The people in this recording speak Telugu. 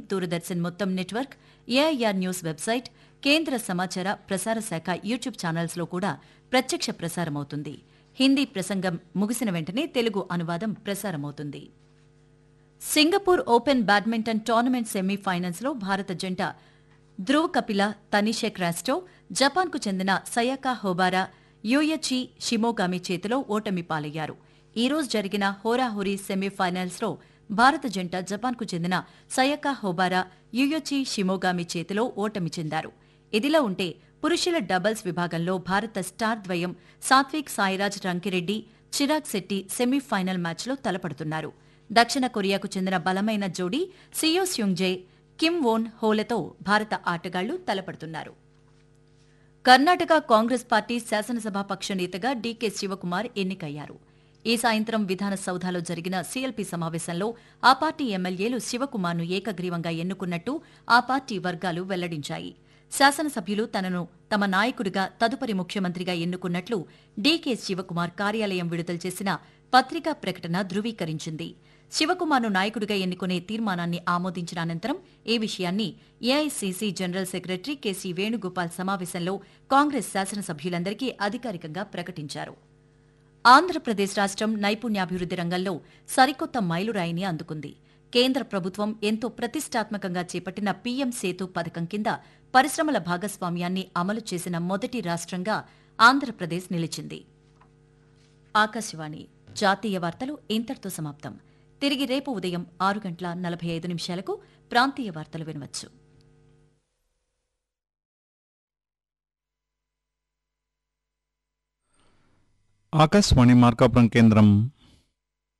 దూరదర్శన్ మొత్తం నెట్వర్క్ ఏఐఆర్ న్యూస్ వెబ్సైట్ కేంద్ర సమాచార ప్రసార శాఖ యూట్యూబ్ ఛానల్స్లో కూడా ప్రత్యక్ష ప్రసారమవుతుంది హిందీ ప్రసంగం ముగిసిన వెంటనే తెలుగు అనువాదం ప్రసారమవుతుంది సింగపూర్ ఓపెన్ బ్యాడ్మింటన్ టోర్నమెంట్ సెమీఫైనల్స్లో భారత జంట ధ్రువ్ కపిల తనిషెక్ రాస్టో జపాన్కు చెందిన సయాకా హోబారా యూయచి షిమోగామి చేతిలో ఓటమి పాలయ్యారు ఈ రోజు జరిగిన హోరాహోరీ సెమీఫైనల్స్లో భారత జంట జపాన్కు చెందిన సయకా హోబారా యుయోచి షిమోగామి చేతిలో ఓటమి చెందారు ఇదిలా ఉంటే పురుషుల డబుల్స్ విభాగంలో భారత స్టార్ ద్వయం సాత్విక్ సాయిరాజ్ రంకిరెడ్డి చిరాగ్ శెట్టి సెమీఫైనల్ మ్యాచ్లో తలపడుతున్నారు దక్షిణ కొరియాకు చెందిన బలమైన జోడీ సియో స్యుంగ్జే కిమ్ వోన్ హోలతో భారత ఆటగాళ్లు తలపడుతున్నారు కర్ణాటక కాంగ్రెస్ పార్టీ శాసనసభా పక్ష నేతగా డీకే శివకుమార్ ఎన్నికయ్యారు ఈ సాయంత్రం విధానసౌధలో జరిగిన సీఎల్పీ సమావేశంలో ఆ పార్టీ ఎమ్మెల్యేలు శివకుమార్ను ఏకగ్రీవంగా ఎన్నుకున్నట్టు ఆ పార్టీ వర్గాలు వెల్లడించాయి శాసనసభ్యులు తనను తమ నాయకుడిగా తదుపరి ముఖ్యమంత్రిగా ఎన్నుకున్నట్లు డీకే శివకుమార్ కార్యాలయం విడుదల చేసిన పత్రికా ప్రకటన ధృవీకరించింది శివకుమార్ను నాయకుడిగా ఎన్నుకునే తీర్మానాన్ని ఆమోదించిన అనంతరం ఈ విషయాన్ని AICC general secretary KC Venugopal సమావేశంలో కాంగ్రెస్ శాసనసభ్యులందరికీ అధికారికంగా ప్రకటించారు ఆంధ్రప్రదేశ్ రాష్ట్రం నైపుణ్యాభివృద్ది రంగంలో సరికొత్త మైలురాయిని అందుకుంది కేంద్ర ప్రభుత్వం ఎంతో ప్రతిష్టాత్మకంగా చేపట్టిన పీఎం సేతు పథకం కింద పరిశ్రమల భాగస్వామ్యాన్ని అమలు చేసిన మొదటి రాష్ట్రంగా ఆంధ్రప్రదేశ్ నిలిచింది ఆకాశవాణి జాతీయ వార్తలు ఇంతటితో సమాప్తం తిరిగి రేపు ఉదయం ఆరు గంటల నలభై ఐదు నిమిషాలకు ప్రాంతీయ వార్తలు వినవచ్చు ఆకాశవాణి మార్కాపురం కేంద్రం